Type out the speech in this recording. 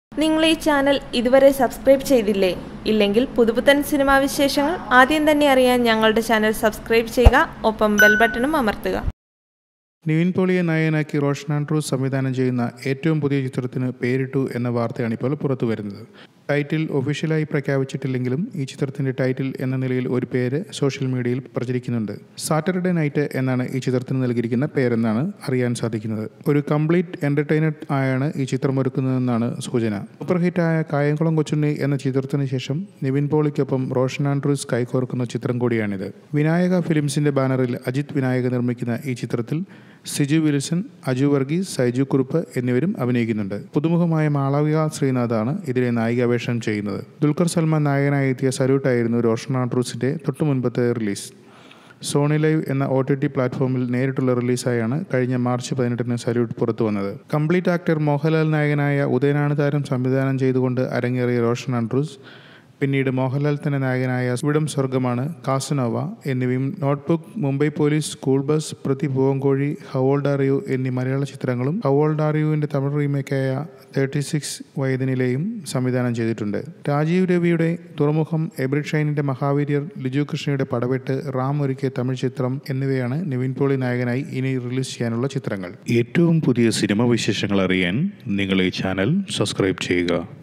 നിങ്ങൾ ഈ ചാനൽ ഇതുവരെ സബ്സ്ക്രൈബ് ചെയ്തില്ലേ ഇല്ലെങ്കിൽ പുതുപുത്തൻ സിനിമാ വിശേഷങ്ങൾ ആദ്യം തന്നെ അറിയാൻ ഞങ്ങളുടെ ചാനൽ സബ്സ്ക്രൈബ് ചെയ്യുക ഒപ്പം ബെൽ ബട്ടണും അമർത്തുക നിവിൻ പോളിയെ നായകനാക്കി റോഷൻ ആൻഡ്രൂസ് സംവിധാനം ചെയ്യുന്ന ഏറ്റവും പുതിയ ചിത്രത്തിന് പേരിട്ടു എന്ന വാർത്തയാണ് ഇപ്പോൾ പുറത്തു വരുന്നത് ടൈറ്റിൽ ഒഫീഷ്യലായി പ്രഖ്യാപിച്ചിട്ടില്ലെങ്കിലും ഈ ചിത്രത്തിന്റെ ടൈറ്റിൽ എന്ന നിലയിൽ ഒരു പേര് സോഷ്യൽ മീഡിയയിൽ പ്രചരിക്കുന്നുണ്ട് സാറ്റർഡേ നൈറ്റ് എന്നാണ് ഈ ചിത്രത്തിന് നൽകിയിരിക്കുന്ന പേരെന്നാണ് അറിയാൻ സാധിക്കുന്നത് ഒരു കംപ്ലീറ്റ് എന്റർടൈനർ ആയാണ് ഈ ചിത്രം ഒരുക്കുന്നതെന്നാണ് സൂചന സൂപ്പർ ഹിറ്റായ കായംകുളം കൊച്ചുണ്ണി എന്ന ചിത്രത്തിന് ശേഷം നിവിൻ പോളിക്കൊപ്പം റോഷൻ ആൻഡ്രൂസ് കൈകോർക്കുന്ന ചിത്രം കൂടിയാണിത് വിനായക ഫിലിംസിന്റെ ബാനറിൽ അജിത് വിനായക നിർമ്മിക്കുന്ന ഈ ചിത്രത്തിൽ സിജു വിൽസൺ അജു വർഗീസ് സൈജു കുറുപ്പ് എന്നിവരും അഭിനയിക്കുന്നുണ്ട് പുതുമുഖമായ മാളവിക ശ്രീനാഥാണ് ഇതിലെ നായികാവേഷം ചെയ്യുന്നത് ദുൽഖർ സൽമാൻ നായകനായി എത്തിയ സല്യൂട്ടായിരുന്നു റോഷൻ ആൻഡ്രൂസിന്റെ തൊട്ടു മുൻപത്തെ റിലീസ് സോണി ലൈവ് എന്ന ഒ ടി ടി പ്ലാറ്റ്ഫോമിൽ നേരിട്ടുള്ള റിലീസായാണ് കഴിഞ്ഞ മാർച്ച് പതിനെട്ടിന് സല്യൂട്ട് പുറത്തു വന്നത് കംപ്ലീറ്റ് ആക്ടർ മോഹൻലാൽ നായകനായ ഉദയനാണ് താരം സംവിധാനം ചെയ്തുകൊണ്ട് അരങ്ങേറിയ റോഷൻ ആൻഡ്രൂസ് പിന്നീട് മോഹൻലാൽ തന്നെ നായകനായ വിടം സ്വർഗമാണ് കാസനോവ എന്നിവയും Notebook Mumbai police school bus Prathi Poovankozhi how old are you എന്നീ മലയാള ചിത്രങ്ങളും ഹവോൾഡാറിയുവിൻ്റെ തമിഴ് റീമേക്കായ തേർട്ടി സിക്സ് വയതിനിലെയും സംവിധാനം ചെയ്തിട്ടുണ്ട് രാജീവ് രവിയുടെ തുറമുഖം എബ്രിഡ് ഷൈനിൻ്റെ മഹാവീര്യർ ലിജു കൃഷ്ണയുടെ പടവെട്ട് റാം ഒരുക്കിയ തമിഴ് ചിത്രം എന്നിവയാണ് നിവിൻ പോളി നായകനായി ഇനി റിലീസ് ചെയ്യാനുള്ള ചിത്രങ്ങൾ ഏറ്റവും പുതിയ സിനിമ വിശേഷങ്ങൾ അറിയാൻ നിങ്ങൾ ഈ ചാനൽ സബ്സ്ക്രൈബ് ചെയ്യുക